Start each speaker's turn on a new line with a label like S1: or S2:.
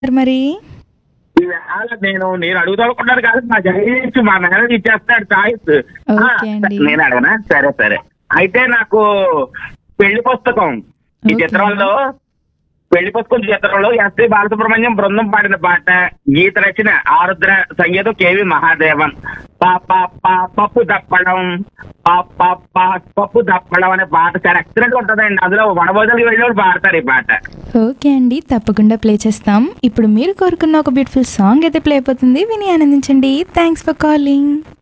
S1: మరి
S2: ఈవేళ నేను నేను అడుగుతానుకున్నాను కాదు మా జగదీష్ మా మేనేజర్ ఇచ్చేస్తాడు చాయిస్
S1: ఓకే అండి.
S2: నేను అడగనా సరే సరే అయితే నాకు పెళ్లి పుస్తకం ఈ
S1: ఓకే.
S2: చిత్రంలో పెళ్లి పుస్తకం చిత్రంలో ఎస్పి బాలసుబ్రహ్మణ్యం బృందం పాడిన పాట గీత రచన ఆరుద్ర సంగీతం కేవి మహాదేవన్ పా పా పా పప్పు దప్పడం పా పా పా పప్పు దప్పడం అనే పాట చాలా ఎక్సలెంట్ ఉంటుందండి అందులో వనభోజనకి వెళ్ళి వాళ్ళు పాడతారు ఈ పాట
S1: ఓకే అండి తప్పకుండా ప్లే చేస్తాం ఇప్పుడు మీరు కోరుకున్న ఒక బ్యూటిఫుల్ సాంగ్ అయితే ప్లే అయిపోతుంది విని ఆనందించండి థ్యాంక్స్ ఫర్ కాలింగ్